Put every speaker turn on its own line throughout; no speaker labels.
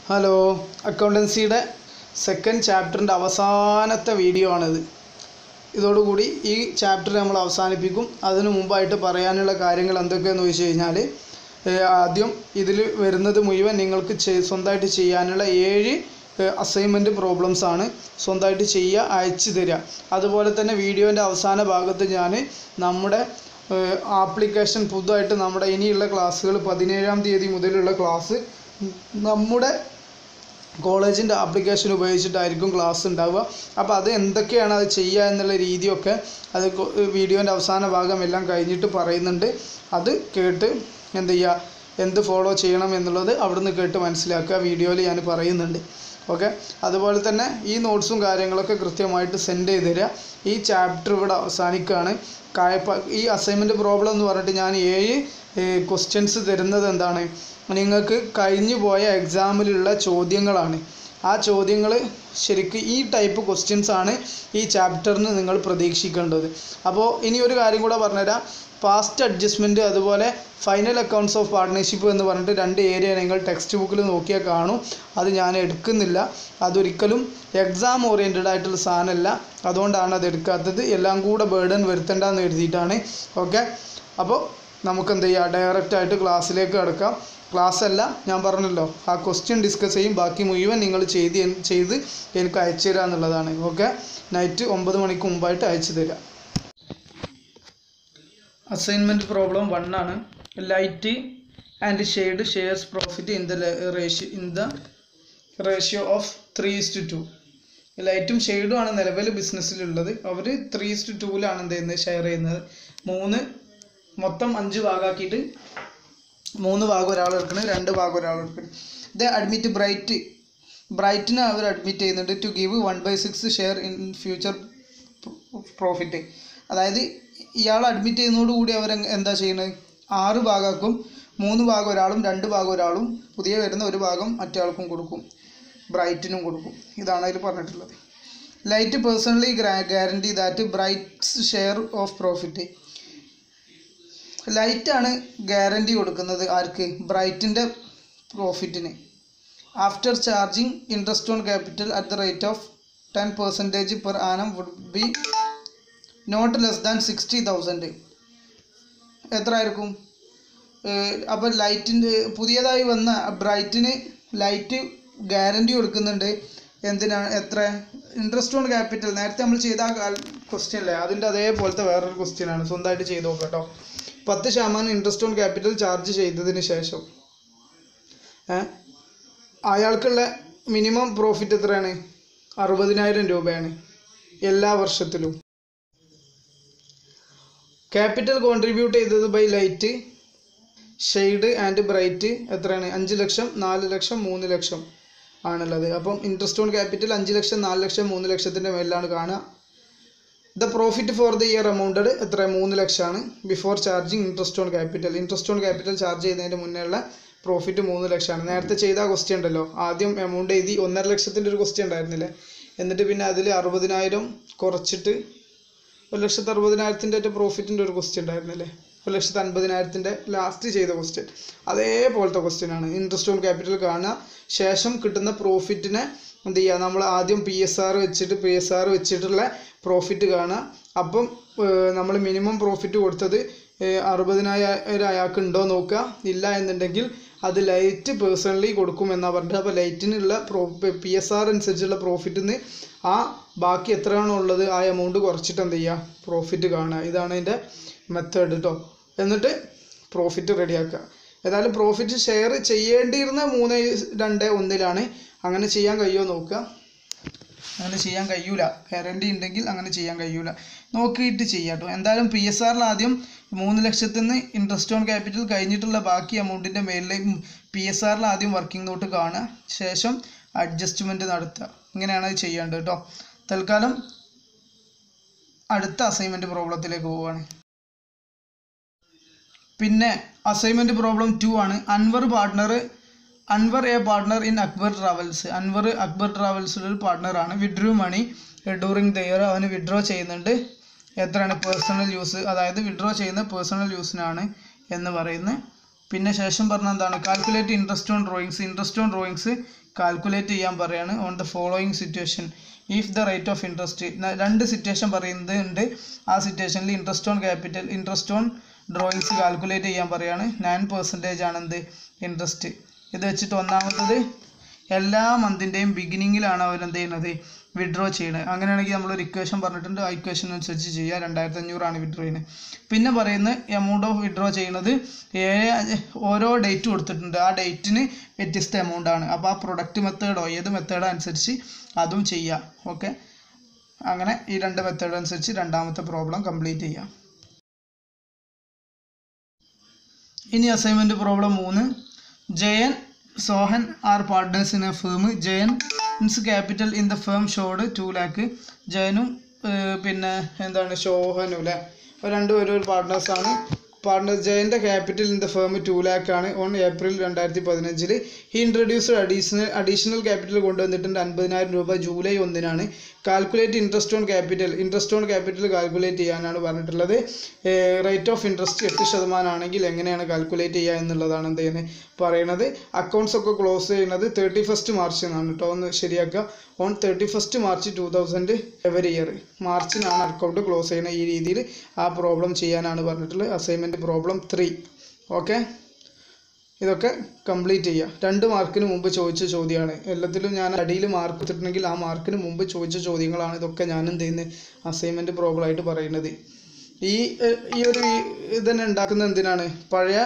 Hello അക്കൗണ്ടൻസിയുടെ second ചാപ്റ്ററിൻ്റെ അവസാനത്തെ video ആണിത് ഇതോടുകൂടി ഈ ചാപ്റ്റർ നമ്മൾ അവസാനിപ്പിക്കും അതിനു മുമ്പായിട്ട് പറയാനുള്ള കാര്യങ്ങൾ എന്തൊക്കെയെന്ന് ചോദിച്ചു കഴിഞ്ഞാൽ ഏഹ് ആദ്യം ഇതിൽ വരുന്നത് മുഴുവൻ നിങ്ങൾക്ക് ചെയ്- സ്വന്തമായിട്ട് ചെയ്യാനുള്ള ഏഴ് അസൈൻമെൻറ്റ് പ്രോബ്ലംസ് ആണ് സ്വന്തമായിട്ട് ചെയ്യുക അയച്ചു തരിക അതുപോലെ തന്നെ വീഡിയോൻ്റെ അവസാന ഭാഗത്ത് ഞാൻ നമ്മുടെ ആപ്ലിക്കേഷൻ പുതുതായിട്ട് നമ്മുടെ ഇനിയുള്ള ക്ലാസ്സുകൾ പതിനേഴാം തീയതി മുതലുള്ള ക്ലാസ് നമ്മുടെ കോളേജിൻ്റെ ആപ്ലിക്കേഷൻ ഉപയോഗിച്ചിട്ടായിരിക്കും ക്ലാസ് ഉണ്ടാവുക അപ്പോൾ അത് എന്തൊക്കെയാണ് അത് ചെയ്യുക എന്നുള്ള രീതിയൊക്കെ അത് വീഡിയോൻ്റെ അവസാന ഭാഗം എല്ലാം കഴിഞ്ഞിട്ട് പറയുന്നുണ്ട് അത് കേട്ട് എന്ത് ചെയ്യുക എന്ത് ഫോളോ ചെയ്യണം എന്നുള്ളത് അവിടുന്ന് കേട്ട് മനസ്സിലാക്കുക വീഡിയോയിൽ ഞാൻ പറയുന്നുണ്ട് ഓക്കെ അതുപോലെ തന്നെ ഈ നോട്ട്സും കാര്യങ്ങളൊക്കെ കൃത്യമായിട്ട് സെൻഡ് ചെയ്ത് തരിക ഈ ചാപ്റ്റർ ഇവിടെ അവസാനിക്കുകയാണ് കായപ്പ ഈ അസൈൻമെൻറ്റ് പ്രോബ്ലം എന്ന് പറഞ്ഞിട്ട് ഞാൻ ഏഴ് ക്വസ്റ്റ്യൻസ് തരുന്നത് എന്താണ് നിങ്ങൾക്ക് കഴിഞ്ഞു പോയ എക്സാമിലുള്ള ചോദ്യങ്ങളാണ് ആ ചോദ്യങ്ങൾ ശരിക്ക് ഈ ടൈപ്പ് ക്വസ്റ്റ്യൻസ് ആണ് ഈ ചാപ്റ്ററിന് നിങ്ങൾ പ്രതീക്ഷിക്കേണ്ടത് അപ്പോൾ ഇനി ഒരു കാര്യം കൂടെ പറഞ്ഞുതരാം പാസ്റ്റ് അഡ്ജസ്റ്റ്മെൻറ്റ് അതുപോലെ ഫൈനൽ അക്കൗണ്ട്സ് ഓഫ് പാർട്ട്ണർഷിപ്പ് എന്ന് പറഞ്ഞിട്ട് രണ്ട് ഏരിയ നിങ്ങൾ ടെക്സ്റ്റ് ബുക്കിൽ നോക്കിയാൽ കാണും അത് ഞാൻ എടുക്കുന്നില്ല അതൊരിക്കലും എക്സാം ഓറിയൻറ്റഡ് ആയിട്ടുള്ള സാധനമല്ല അതുകൊണ്ടാണ് അത് എടുക്കാത്തത് എല്ലാം കൂടെ ബേർഡൻ വരുത്തേണ്ടെന്ന് എഴുതിയിട്ടാണ് ഓക്കെ അപ്പോൾ നമുക്ക് എന്ത് ചെയ്യാം ഡയറക്റ്റ് ആയിട്ട് ക്ലാസ്സിലേക്ക് കിടക്കാം ക്ലാസ് അല്ല ഞാൻ പറഞ്ഞല്ലോ ആ ക്വസ്റ്റ്യൻ ഡിസ്കസ് ചെയ്യും ബാക്കി മുഴുവൻ നിങ്ങൾ ചെയ്ത് എൻ- ചെയ്ത് എനിക്ക് അയച്ചു തരിക എന്നുള്ളതാണ് ഓക്കെ നൈറ്റ് ഒമ്പത് മണിക്ക് മുമ്പായിട്ട് അയച്ചു തരിക അസൈൻമെൻറ്റ് പ്രോബ്ലം വൺ ആണ് light and shade shares profit in the ratio in the ratio of three is to ലൈറ്റും ഷെയ്ഡും ആണ് നിലവിൽ ബിസിനസ്സിലുള്ളത് അവർ ത്രീ ഇസ്റ്റ് ടൂവിലാണ് എന്ത് ചെയ്യുന്നത് ഷെയർ ചെയ്യുന്നത് മൂന്ന് മൊത്തം അഞ്ച് ഭാഗമാക്കിയിട്ട് മൂന്ന് ഭാഗം ഒരാൾ എടുക്കണം രണ്ട് ഭാഗം ഒരാൾ എടുക്കണം ഇത് അഡ്മിറ്റ് ബ്രൈറ്റ് ബ്രൈറ്റിനെ അവർ അഡ്മിറ്റ് ചെയ്യുന്നുണ്ട് to give one by six share in future profit അതായത് ഇയാൾ അഡ്മിറ്റ് ചെയ്യുന്നതോടുകൂടി അവർ എന്താ ചെയ്യുന്നത് ആറ് ഭാഗമാക്കും മൂന്ന് ഭാഗം ഒരാളും രണ്ട് ഭാഗം ഒരാളും പുതിയ വരുന്ന ഒരു ഭാഗം മറ്റേ കൊടുക്കും ബ്രൈറ്റിനും കൊടുക്കും ഇതാണ് അതിൽ പറഞ്ഞിട്ടുള്ളത് light personally guarantee that brights share of profit ലൈറ്റാണ് ഗ്യാരണ്ടി കൊടുക്കുന്നത് ആർക്ക് ബ്രൈറ്റിൻ്റെ പ്രോഫിറ്റിന് after charging interest on capital at the rate of ten percentage per annum would be not less than sixty thousand എത്ര ആയിരിക്കും അപ്പോൾ ലൈറ്റിൻ്റെ പുതിയതായി വന്ന ബ്രൈറ്റിന് ലൈറ്റ് ഗ്യാരണ്ടി കൊടുക്കുന്നുണ്ട് എന്തിനാണ് എത്ര ഇൻട്രസ്റ്റ് ഓൺ ക്യാപിറ്റൽ നേരത്തെ നമ്മൾ ചെയ്ത ആ ക്വസ്റ്റ്യൻ അല്ലേ അതിൻ്റെ അതേപോലത്തെ വേറൊരു ക്വസ്റ്റ്യൻ ആണ് സ്വന്തമായിട്ട് ചെയ്ത് നോക്കാം കേട്ടോ പത്ത് ശതമാനം ഇൻട്രസ്റ്റ് ഓൺ ക്യാപിറ്റൽ ചാർജ് ചെയ്തതിന് ശേഷം ഏ? അയാൾക്കുള്ള മിനിമം പ്രോഫിറ്റ് എത്രയാണ് അറുപതിനായിരം രൂപയാണ് എല്ലാ വർഷത്തിലും ക്യാപിറ്റൽ കോൺട്രിബ്യൂട്ട് ചെയ്തത് by light shade and bright എത്രയാണ് അഞ്ച് ലക്ഷം നാല് ലക്ഷം മൂന്ന് ലക്ഷം ആണുള്ളത് അപ്പം ഇൻട്രസ്റ്റ് ഓൺ ക്യാപിറ്റൽ അഞ്ച് ലക്ഷം നാല് ലക്ഷം മൂന്ന് ലക്ഷത്തിൻ്റെ മേലാണ് കാണുക the profit for the year amounted എത്ര മൂന്ന് ലക്ഷമാണ് before charging interest on capital interest on capital charge ചെയ്യുന്നതിന് മുന്നേ ഉള്ള പ്രോഫിറ്റ് മൂന്ന് ലക്ഷമാണ് നേരത്തെ ചെയ്ത ആ ക്വസ്റ്റ്യൻ ഉണ്ടല്ലോ ആദ്യം എമൗണ്ട് എഴുതി ഒന്നര ലക്ഷത്തിൻ്റെ ഒരു ക്വസ്റ്റ്യൻ ഉണ്ടായിരുന്നില്ലേ എന്നിട്ട് പിന്നെ അതിൽ അറുപതിനായിരം കുറച്ചിട്ട് ഒരു ലക്ഷത്തി അറുപതിനായിരത്തിൻ്റെ ഏറ്റവും പ്രോഫിറ്റിൻ്റെ ഒരു ക്വസ്റ്റ്യൻ ഉണ്ടായിരുന്നില്ലേ ഒരു ലക്ഷത്തി അൻപതിനായിരത്തിൻ്റെ ലാസ്റ്റ് ചെയ്ത ക്വസ്റ്റ്യൻ അതേപോലത്തെ ക്വസ്റ്റ്യൻ ആണ് ഇൻട്രസ്റ്റ് ഓൺ ക്യാപിറ്റൽ കാണുക ശേഷം കിട്ടുന്ന പ്രോഫിറ്റിനെ എന്ത് ചെയ്യുക നമ്മൾ ആദ്യം പി എസ് ആർ വെച്ചിട്ട് പി എസ് ആർ വെച്ചിട്ടുള്ള പ്രോഫിറ്റ് കാണുക അപ്പം നമ്മൾ മിനിമം പ്രോഫിറ്റ് കൊടുത്തത് ഏഹ്, അറുപതിനായിരം അയാൾക്ക് ഉണ്ടോ നോക്കുക ഇല്ല എന്നുണ്ടെങ്കിൽ അത് ലൈറ്റ് പേഴ്സണലി കൊടുക്കും എന്നാണ് പറഞ്ഞത് അപ്പോൾ ലൈറ്റിനുള്ള പ്രോ പി എസ് ആർ അനുസരിച്ചുള്ള പ്രോഫിറ്റിൽ നിന്ന് ആ ബാക്കി എത്രയാണോ ഉള്ളത് ആ എമൗണ്ട് കുറച്ചിട്ട് എന്ത് ചെയ്യുക പ്രോഫിറ്റ് കാണുക ഇതാണ് അതിൻ്റെ മെത്തേഡ് കേട്ടോ എന്നിട്ട് പ്രോഫിറ്റ് റെഡിയാക്കുക ഏതായാലും പ്രോഫിറ്റ് ഷെയർ ചെയ്യേണ്ടിയിരുന്ന മൂന്ന് രണ്ട് ഒന്നിലാണ് അങ്ങനെ ചെയ്യാൻ കഴിയുമോ നോക്കുക അങ്ങനെ ചെയ്യാൻ കഴിയൂല ഗ്യാരണ്ടി ഉണ്ടെങ്കിൽ അങ്ങനെ ചെയ്യാൻ കഴിയൂല നോക്കിയിട്ട് ചെയ്യാം കേട്ടോ എന്തായാലും പി എസ് ആറിൽ ആദ്യം മൂന്ന് ലക്ഷത്തിൽ നിന്ന് ഇൻട്രസ്റ്റ് ഓൺ ക്യാപിറ്റൽ കഴിഞ്ഞിട്ടുള്ള ബാക്കി എമൗണ്ടിൻ്റെ മേലിൽ പി എസ് ആറിൽ ആദ്യം വർക്കിംഗ് നോട്ട് കാണുക ശേഷം അഡ്ജസ്റ്റ്മെൻറ്റ് നടത്തുക ഇങ്ങനെയാണ് അത് ചെയ്യേണ്ടത് കേട്ടോ തൽക്കാലം അടുത്ത അസൈൻമെൻറ്റ് പ്രോബ്ലത്തിലേക്ക് പോവുകയാണ് പിന്നെ അസൈൻമെൻറ്റ് പ്രോബ്ലം ടു ആണ് Anwar partner Anwar a partner in Akbar travels Anwar Akbar ട്രാവൽസിൽ ഒരു പാർട്ട്ണറാണ് withdrew money during the year അവന് വിഡ്രോ ചെയ്യുന്നുണ്ട് എത്രയാണ് പേഴ്സണൽ യൂസ് അതായത് വിഡ്രോ ചെയ്യുന്ന പേഴ്സണൽ യൂസിനാണ് എന്ന് പറയുന്നത് പിന്നെ ശേഷം പറഞ്ഞ എന്താണ് calculate interest on drawings interest on drawings calculate ചെയ്യാൻ പറയാണ് on the following situation if the rate of interest രണ്ട് സിറ്റുവേഷൻ പറയുന്നത് ഉണ്ട് ആ സിറ്റുവേഷനിൽ interest on capital interest on drawings calculate ചെയ്യാൻ പറയാണ് നയൻ പെർസെൻറ്റേജ് ആണ് എന്ത് ഇൻട്രസ്റ്റ് ഇത് വെച്ചിട്ട് ഒന്നാമത്തത് എല്ലാ മന്തിൻ്റെയും ബിഗിനിങ്ങിലാണ് അവർ എന്ത് ചെയ്യുന്നത് വിഡ്രോ ചെയ്യുന്നത് അങ്ങനെയാണെങ്കിൽ നമ്മൾ ഒരു ഇക്വേഷൻ പറഞ്ഞിട്ടുണ്ട് ആ ഇക്വേഷൻ അനുസരിച്ച് ചെയ്യുക രണ്ടായിരത്തി അഞ്ഞൂറാണ് വിഡ്രോ ചെയ്യുന്നത് പിന്നെ പറയുന്നത് എമൗണ്ട് ഓഫ് വിഡ്രോ ചെയ്യുന്നത് ഏഴ് അഞ്ച് ഓരോ ഡേറ്റ് കൊടുത്തിട്ടുണ്ട് ആ ഡേറ്റിന് വ്യത്യസ്ത എമൗണ്ട് ആണ് അപ്പോൾ ആ പ്രൊഡക്റ്റ് മെത്തേഡോ ഏത് മെത്തേഡോ അനുസരിച്ച് അതും ചെയ്യാം ഓക്കെ അങ്ങനെ ഈ രണ്ട് മെത്തേഡ് അനുസരിച്ച് രണ്ടാമത്തെ പ്രോബ്ലം കംപ്ലീറ്റ് ചെയ്യാം ഇനി അസൈൻമെൻറ്റ് പ്രോബ്ലം മൂന്ന് Jayan Sohan are partners in a firm Jayan's capital in the firm showed to lakh ജയനും ഏർ പിന്നെ എന്താണ് ഷോഹനും അല്ലേ അവർ രണ്ടുപേരും ഒരു പാർട്ട്നേഴ്സാണ് പാർട്ട്നർ ജയൻ്റെ capital in the firm two lakh ആണ് ഓൺ ഏപ്രിൽ രണ്ടായിരത്തി പതിനഞ്ചിൽ he introduced additional additional capital കൊണ്ടുവന്നിട്ടുണ്ട് അൻപതിനായിരം രൂപ ജൂലൈ ഒന്നിനാണ് calculate interest on capital interest on capital calculate ചെയ്യാനാണ് പറഞ്ഞിട്ടുള്ളത് റേറ്റ് ഓഫ് ഇൻട്രസ്റ്റ് എട്ട് ശതമാനമാണെങ്കിൽ എങ്ങനെയാണ് കാൽക്കുലേറ്റ് ചെയ്യുക എന്നുള്ളതാണ് എന്ത് ചെയ്യുന്നത് പറയുന്നത് അക്കൗണ്ട്സ് ഒക്കെ ക്ലോസ് ചെയ്യുന്നത് തേർട്ടി ഫസ്റ്റ് മാർച്ച് എന്നാണ് കേട്ടോ ഒന്ന് ശരിയാക്കുക on thirty first March two thousand every year മാർച്ചിനാണ് അക്കൗണ്ട് ക്ലോസ് ചെയ്യുന്നത് ഈ രീതിയിൽ ആ പ്രോബ്ലം ചെയ്യാനാണ് പറഞ്ഞിട്ടുള്ളത് അസൈൻമെൻറ്റ് പ്രോബ്ലം ത്രീ ഓക്കെ ഇതൊക്കെ കംപ്ലീറ്റ് ചെയ്യുക രണ്ട് മാർക്കിന് മുമ്പ് ചോദിച്ച ചോദ്യമാണ് എല്ലാത്തിലും ഞാൻ അടിയിൽ മാർക്ക് എടുത്തിട്ടുണ്ടെങ്കിൽ ആ മാർക്കിന് മുമ്പ് ചോദിച്ച ചോദ്യങ്ങളാണ് ഇതൊക്കെ ഞാൻ എന്ത് ചെയ്യുന്നത് അസൈൻമെൻറ്റ് പ്രോബ്ലം ആയിട്ട് പറയുന്നത് ഈ ഏഹ്, ഈ ഒരു ഇതന്നെ ഉണ്ടാക്കുന്നത് എന്തിനാണ് പഴയ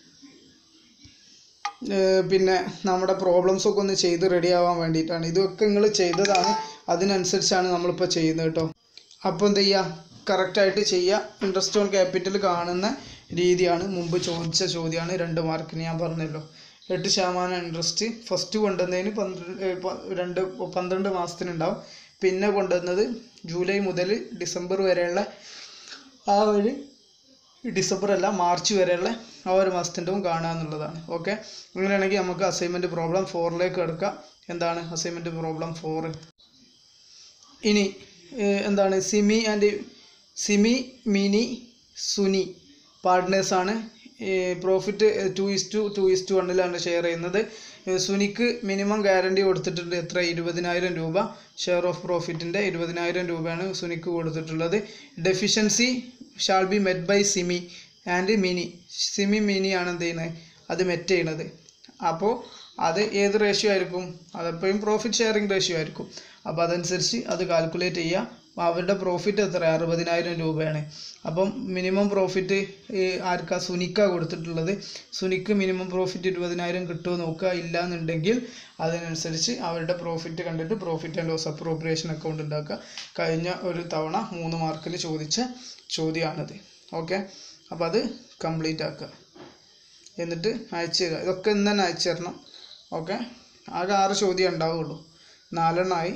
ഏഹ്, പിന്നെ നമ്മുടെ പ്രോബ്ലംസ് ഒക്കെ ഒന്ന് ചെയ്ത് റെഡി ആവാൻ വേണ്ടിയിട്ടാണ് ഇതൊക്കെ നിങ്ങൾ ചെയ്തതാണ് അതിനനുസരിച്ചാണ് നമ്മളിപ്പോൾ ചെയ്യുന്നത് കേട്ടോ അപ്പോൾ എന്ത് ചെയ്യുക കറക്റ്റായിട്ട് ചെയ്യുക ഇൻട്രസ്റ്റ് ഓൺ ക്യാപിറ്റൽ കാണുന്ന രീതിയാണ് മുമ്പ് ചോദിച്ച ചോദ്യമാണ് രണ്ട് മാർക്കിന് ഞാൻ പറഞ്ഞല്ലോ എട്ട് ശതമാനം ഇൻട്രസ്റ്റ് ഫസ്റ്റ് കൊണ്ടുവന്നതിന് പന്ത്രണ്ട് ഏഹ് പ- രണ്ട് പന്ത്രണ്ട് മാസത്തിനുണ്ടാവും പിന്നെ കൊണ്ടുവന്നത് ജൂലൈ മുതൽ ഡിസംബർ വരെയുള്ള ആ ഒരു ഡിസംബർ അല്ല മാർച്ച് വരെയുള്ള ആ ഒരു മാസത്തിൻ്റെവും കാണുക എന്നുള്ളതാണ് ഓക്കെ അങ്ങനെയാണെങ്കിൽ നമുക്ക് അസൈൻമെൻറ്റ് പ്രോബ്ലം ഫോറിലേക്ക് എടുക്കാം എന്താണ് അസൈൻമെൻറ്റ് പ്രോബ്ലം ഫോറ് ഇനി ഏഹ്, എന്താണ് സിമി ആൻഡ് സിമി മിനി സുനി പാർട്ട്നേഴ്സാണ് profit two is to two is to വണ്ണിലാണ് ഷെയർ ചെയ്യുന്നത് ഏഹ്, സുനിക്ക് മിനിമം ഗ്യാരണ്ടി കൊടുത്തിട്ടുണ്ട് എത്ര ഇരുപതിനായിരം രൂപ ഷെയർ ഓഫ് പ്രോഫിറ്റിൻ്റെ ഇരുപതിനായിരം രൂപയാണ് സുനിക്ക് കൊടുത്തിട്ടുള്ളത് deficiency shall be met by Simi and Mini Simi മിനിയാണ് എന്ത് ചെയ്യുന്നത് അത് മെറ്റ് ചെയ്യണത് അപ്പോൾ അത് ഏത് റേഷ്യോ ആയിരിക്കും അതെപ്പോഴും പ്രോഫിറ്റ് ഷെയറിംഗ് റേഷ്യോ ആയിരിക്കും അപ്പോൾ അതനുസരിച്ച് അത് കാൽക്കുലേറ്റ് ചെയ്യുക അപ്പോൾ അവരുടെ പ്രോഫിറ്റ് എത്ര അറുപതിനായിരം രൂപയാണ് അപ്പം മിനിമം പ്രോഫിറ്റ് ആർക്കാ സുനിക്ക കൊടുത്തിട്ടുള്ളത് സുനിക്ക് മിനിമം പ്രോഫിറ്റ് ഇരുപതിനായിരം കിട്ടുമോ നോക്കുക ഇല്ല എന്നുണ്ടെങ്കിൽ അതിനനുസരിച്ച് അവരുടെ പ്രോഫിറ്റ് കണ്ടിട്ട് profit and loss appropriation account ഉണ്ടാക്കുക കഴിഞ്ഞ ഒരു തവണ മൂന്ന് മാർക്കിൽ ചോദിച്ച ചോദ്യമാണിത് ഓക്കെ അപ്പോൾ അത് കംപ്ലീറ്റ് ആക്കുക എന്നിട്ട് അയച്ചു തരിക ഇതൊക്കെ ഇന്ന് തന്നെ അയച്ചു തരണം ഓക്കെ ആകെ ആറ് ചോദ്യം ഉണ്ടാവുള്ളൂ നാലെണ്ണമായി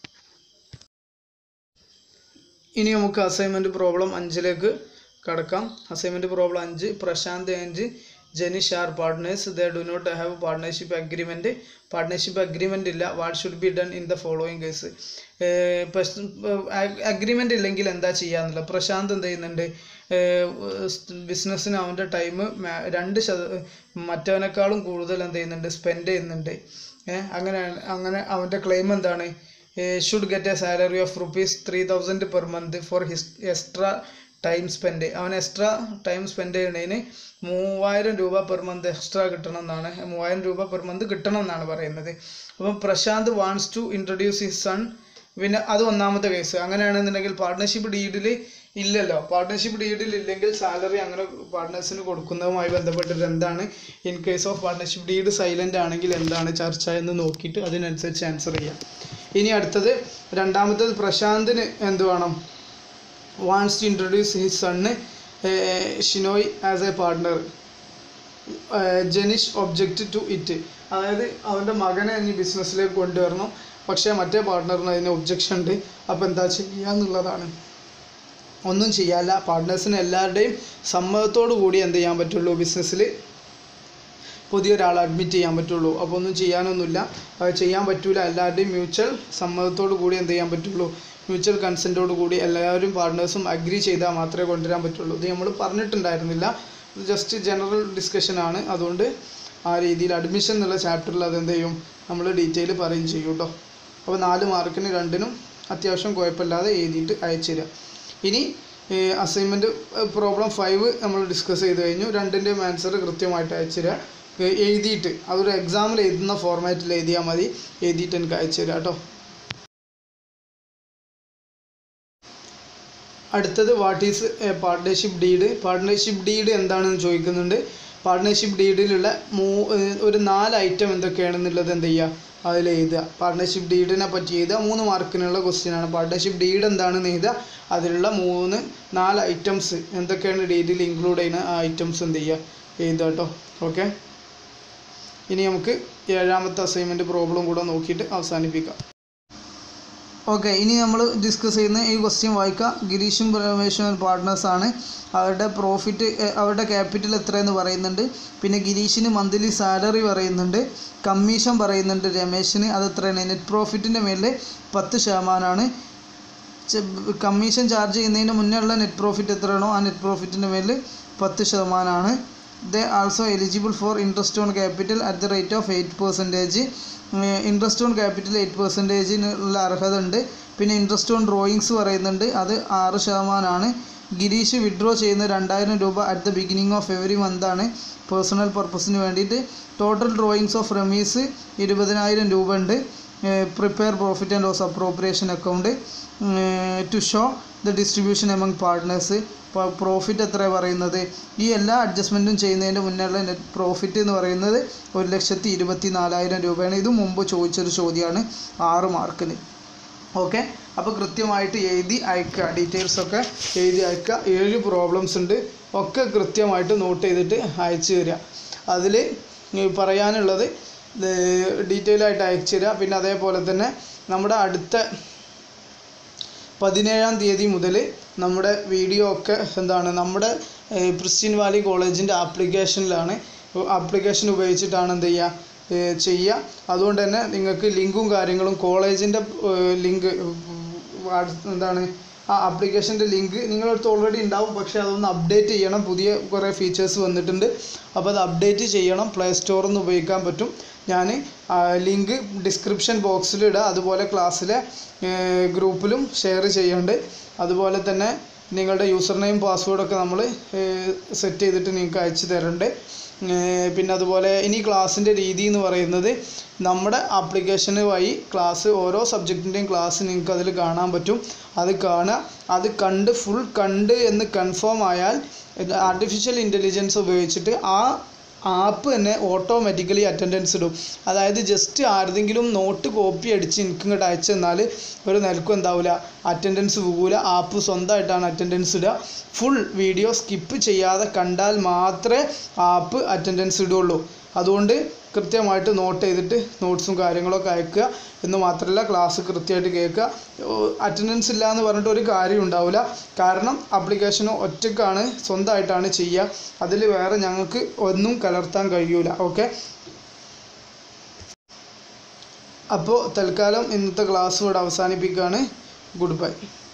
ഇനി നമുക്ക് അസൈൻമെൻറ്റ് പ്രോബ്ലം അഞ്ചിലേക്ക് കടക്കാം അസൈൻമെൻറ്റ് പ്രോബ്ലം അഞ്ച് Prashanth and Janish are partners they do not have partnership agreement partnership agreement ഇല്ല what should be done in the following case agreement ഇല്ലെങ്കിൽ എന്താ ചെയ്യാന്നുള്ളത് പ്രശാന്ത് എന്ത് ചെയ്യുന്നുണ്ട് ബിസിനസ്സിന് അവൻ്റെ ടൈം രണ്ട് ശത മറ്റവനേക്കാളും കൂടുതൽ എന്ത് ചെയ്യുന്നുണ്ട് സ്പെൻഡ് ചെയ്യുന്നുണ്ട് ഏഹ് അങ്ങനെ അങ്ങനെ അവൻ്റെ ക്ലെയിം എന്താണ് should get a salary of rupees three thousand per month for his extra time spend അവൻ എക്സ്ട്രാ ടൈം സ്പെൻഡ് ചെയ്യുന്നതിന് മൂവായിരം രൂപ പെർ മന്ത് എക്സ്ട്രാ കിട്ടണം എന്നാണ് മൂവായിരം രൂപ പെർ മന്ത് കിട്ടണം എന്നാണ് പറയുന്നത് അപ്പം Prashanth wants to introduce his son പിന്നെ അത് ഒന്നാമത്തെ കേസ് അങ്ങനെയാണെന്നുണ്ടെങ്കിൽ പാർട്ട്ണർഷിപ്പ് ഡീഡിൽ ഇല്ലല്ലോ പാർട്ട്ണർഷിപ്പ് ഡീഡിൽ ഇല്ലെങ്കിൽ സാലറി അങ്ങനെ പാർട്ട്നേഴ്സിന് കൊടുക്കുന്നതുമായി ബന്ധപ്പെട്ടിട്ട് എന്താണ് in case of partnership deed silent ആണെങ്കിൽ എന്താണ് ചർച്ച എന്ന് നോക്കിയിട്ട് അതിനനുസരിച്ച് ആൻസർ ചെയ്യാം ഇനി അടുത്തത് രണ്ടാമത്തത് പ്രശാന്തിന് എന്ത് വേണം wants to introduce his son Shinoy as a partner Jenish object to it അതായത് അവൻ്റെ മകനെ ഇനി ബിസിനസ്സിലേക്ക് കൊണ്ടുവരണം പക്ഷേ മറ്റേ പാർട്ട്ണറിന് അതിന് ഒബ്ജക്ഷൻ ഉണ്ട് അപ്പോൾ എന്താ ചെയ്യുക എന്നുള്ളതാണ് ഒന്നും ചെയ്യാല്ല പാർട്ട്നേഴ്സിന് എല്ലാവരുടെയും സമ്മതത്തോടു കൂടി എന്ത് ചെയ്യാൻ പറ്റുള്ളൂ ബിസിനസ്സിൽ പുതിയൊരാളെ അഡ്മിറ്റ് ചെയ്യാൻ പറ്റുള്ളൂ അപ്പോൾ ഒന്നും ചെയ്യാനൊന്നുമില്ല അത് ചെയ്യാൻ പറ്റൂല എല്ലാവരുടെയും മ്യൂച്വൽ സമ്മതത്തോടു കൂടി എന്ത് ചെയ്യാൻ പറ്റുള്ളൂ മ്യൂച്വൽ കൺസെൻറ്റോട് കൂടി എല്ലാവരും പാർട്ട്നേഴ്സും അഗ്രി ചെയ്താൽ മാത്രമേ കൊണ്ടുവരാൻ പറ്റുള്ളൂ ഇത് നമ്മൾ പറഞ്ഞിട്ടുണ്ടായിരുന്നില്ല ഇത് ജസ്റ്റ് ജനറൽ ഡിസ്കഷനാണ് അതുകൊണ്ട് ആ രീതിയിൽ അഡ്മിഷൻ എന്നുള്ള ചാപ്റ്ററിൽ അതെന്ത് ചെയ്യും നമ്മൾ ഡീറ്റെയിൽ പറയും ചെയ്യും കേട്ടോ അപ്പോൾ നാല് മാർക്കിന് രണ്ടിനും അത്യാവശ്യം കുഴപ്പമില്ലാതെ എഴുതിയിട്ട് അയച്ചു തരാം ഇനി അസൈൻമെൻറ്റ് പ്രോബ്ലം ഫൈവ് നമ്മൾ ഡിസ്കസ് ചെയ്ത് കഴിഞ്ഞു രണ്ടിൻ്റെയും ആൻസർ കൃത്യമായിട്ട് അയച്ചു തരാം ഏ, എഴുതിയിട്ട് അതൊരു എക്സാമിൽ എഴുതുന്ന ഫോർമാറ്റിൽ എഴുതിയാൽ മതി എഴുതിയിട്ട് എനിക്ക് അയച്ചു തരാം കേട്ടോ അടുത്തത് what is a partnership deed partnership deed എന്താണെന്ന് ചോദിക്കുന്നുണ്ട് പാർട്ട്ണർഷിപ്പ് ഡീഡിലുള്ള മൂ ഏഹ് ഒരു നാല് ഐറ്റം എന്തൊക്കെയാണെന്നുള്ളത് എന്ത് ചെയ്യുക അതിൽ എഴുതുക പാർട്ട്ണർഷിപ്പ് ഡീഡിനെ പറ്റി എഴുതുക മൂന്ന് മാർക്കിനുള്ള ക്വസ്റ്റ്യൻ ആണ് പാർട്ട്ണർഷിപ്പ് ഡീഡ് എന്താണെന്ന് എഴുതുക അതിലുള്ള മൂന്ന് നാല് ഐറ്റംസ് എന്തൊക്കെയാണ് ഡീഡിൽ ഇൻക്ലൂഡ് ചെയ്യുന്ന ആ ഐറ്റംസ് എന്ത് ചെയ്യുക എഴുതുക കേട്ടോ ഓക്കെ ഇനി നമുക്ക് ഏഴാമത്തെ അസൈൻമെൻറ്റ് പ്രോബ്ലം കൂടെ നോക്കിയിട്ട് അവസാനിപ്പിക്കാം ഓക്കെ ഇനി നമ്മൾ ഡിസ്കസ് ചെയ്യുന്ന ഈ ക്വസ്റ്റ്യൻ വായിക്കാം ഗിരീഷും രമേശും പാർട്ട്നേഴ്സ് ആണ് അവരുടെ പ്രോഫിറ്റ് അവരുടെ ക്യാപിറ്റൽ എത്രയെന്ന് പറയുന്നുണ്ട് പിന്നെ ഗിരീഷിന് മന്ത്ലി സാലറി പറയുന്നുണ്ട് കമ്മീഷൻ പറയുന്നുണ്ട് രമേശിന് അത് എത്രയാണ് നെറ്റ് പ്രോഫിറ്റിൻ്റെ മേലിൽ പത്ത് ശതമാനമാണ് കമ്മീഷൻ ചാർജ് ചെയ്യുന്നതിന് മുന്നേ ഉള്ള നെറ്റ് പ്രോഫിറ്റ് എത്രയാണോ ആ നെറ്റ് പ്രോഫിറ്റിൻ്റെ മേലിൽ പത്ത് ശതമാനമാണ് they also eligible for interest on capital at the rate of eight percentage interest on capital eight പെർസെൻറ്റേജിനുള്ള അർഹത ഉണ്ട് പിന്നെ ഇൻട്രസ്റ്റ് ഓൺ ഡ്രോയിങ്സ് പറയുന്നുണ്ട് അത് ആറ് ശതമാനമാണ് ഗിരീഷ് വിഡ്രോ ചെയ്യുന്ന രണ്ടായിരം രൂപ at the beginning of every മന്താണ് പേഴ്സണൽ പർപ്പസിന് വേണ്ടിയിട്ട് ടോട്ടൽ ഡ്രോയിങ്സ് ഓഫ് റമീസ് ഇരുപതിനായിരം രൂപ ഉണ്ട് prepare profit and loss appropriation account to show the distribution among partners profit എത്ര പറയുന്നത് ഈ എല്ലാ അഡ്ജസ്റ്റ്മെൻറ്റും ചെയ്യുന്നതിൻ്റെ മുന്നേയുള്ള നെറ്റ് പ്രോഫിറ്റ് എന്ന് പറയുന്നത് ഒരു ലക്ഷത്തി ഇരുപത്തി നാലായിരം രൂപയാണ് ഇത് മുമ്പ് ചോദിച്ചൊരു ചോദ്യമാണ് ആറ് മാർക്കിന് ഓക്കെ അപ്പോൾ കൃത്യമായിട്ട് എഴുതി അയക്കുക ഡീറ്റെയിൽസ് ഒക്കെ എഴുതി അയക്കുക ഏഴ് പ്രോബ്ലംസ് ഉണ്ട് ഒക്കെ കൃത്യമായിട്ട് നോട്ട് ചെയ്തിട്ട് അയച്ചു തരിക അതിൽ പറയാനുള്ളത് ഡീറ്റെയിൽ ആയിട്ട് അയച്ചു തരിക പിന്നെ അതേപോലെ തന്നെ നമ്മുടെ അടുത്ത പതിനേഴാം തീയതി മുതൽ നമ്മുടെ വീഡിയോ ഒക്കെ എന്താണ് നമ്മുടെ ഏഹ്, പ്രിസ്റ്റിൻ വാലി കോളേജിൻ്റെ ആപ്ലിക്കേഷനിലാണ് ആപ്ലിക്കേഷൻ ഉപയോഗിച്ചിട്ടാണ് എന്ത് ചെയ്യുക ഏഹ്, ചെയ്യുക അതുകൊണ്ട് തന്നെ നിങ്ങൾക്ക് ലിങ്കും കാര്യങ്ങളും കോളേജിൻ്റെ ലിങ്ക് എന്താണ് ആ ആപ്ലിക്കേഷൻ്റെ ലിങ്ക് നിങ്ങളുടെ അടുത്ത് ഓൾറെഡി ഉണ്ടാവും പക്ഷേ അതൊന്ന് അപ്ഡേറ്റ് ചെയ്യണം പുതിയ കുറേ ഫീച്ചേഴ്സ് വന്നിട്ടുണ്ട് അപ്പോൾ അത് അപ്ഡേറ്റ് ചെയ്യണം പ്ലേ സ്റ്റോറിൽ നിന്ന് ഉപയോഗിക്കാൻ പറ്റും ഞാൻ ലിങ്ക് ഡിസ്ക്രിപ്ഷൻ ബോക്സിൽ ഇടുക അതുപോലെ ക്ലാസ്സിലെ ഗ്രൂപ്പിലും ഷെയർ ചെയ്യുന്നുണ്ട് അതുപോലെ തന്നെ നിങ്ങളുടെ യൂസർ നെയിം പാസ്വേഡൊക്കെ നമ്മൾ സെറ്റ് ചെയ്തിട്ട് നിങ്ങൾക്ക് അയച്ചു തരുന്നുണ്ട് ഏർ പിന്നെ അതുപോലെ ഇനി ക്ലാസ്സിൻ്റെ രീതി എന്ന് പറയുന്നത് നമ്മുടെ ആപ്ലിക്കേഷന് വഴി ക്ലാസ് ഓരോ സബ്ജക്റ്റിൻ്റെയും ക്ലാസ് നിങ്ങൾക്ക് അതിൽ കാണാൻ പറ്റും അത് കാണുക അത് കണ്ട് ഫുൾ കണ്ട് എന്ന് കൺഫേം ആയാൽ ആർട്ടിഫിഷ്യൽ ഇൻ്റലിജൻസ് ഉപയോഗിച്ചിട്ട് ആ ആപ്പ് തന്നെ ഓട്ടോമാറ്റിക്കലി അറ്റൻഡൻസ് ഇടും അതായത് ജസ്റ്റ് ആരുടെങ്കിലും നോട്ട് കോപ്പി അടിച്ച് എനിക്ക് ഇങ്ങോട്ട് അയച്ചു തന്നാൽ ഒരു നിലക്കും എന്താവില്ല അറ്റൻഡൻസ് പോകില്ല ആപ്പ് സ്വന്തമായിട്ടാണ് അറ്റൻഡൻസ് ഇടുക ഫുൾ വീഡിയോ സ്കിപ്പ് ചെയ്യാതെ കണ്ടാൽ മാത്രമേ ആപ്പ് അറ്റൻഡൻസ് ഇടുള്ളൂ അതുകൊണ്ട് കൃത്യമായിട്ട് നോട്ട് ചെയ്തിട്ട് നോട്ട്സും കാര്യങ്ങളൊക്കെ അയക്കുക എന്ന് മാത്രമല്ല ക്ലാസ് കൃത്യമായിട്ട് കേൾക്കുക അറ്റൻഡൻസ് ഇല്ല എന്ന് പറഞ്ഞിട്ട് ഒരു കാര്യം ഉണ്ടാവില്ല കാരണം ആപ്ലിക്കേഷൻ ഒറ്റക്കാണ് സ്വന്തമായിട്ടാണ് ചെയ്യുക അതിൽ വേറെ ഞങ്ങൾക്ക് ഒന്നും കലർത്താൻ കഴിയൂല ഓക്കെ അപ്പോൾ തൽക്കാലം ഇന്നത്തെ ക്ലാസ് ഇവിടെ അവസാനിപ്പിക്കുകയാണ് ഗുഡ് ബൈ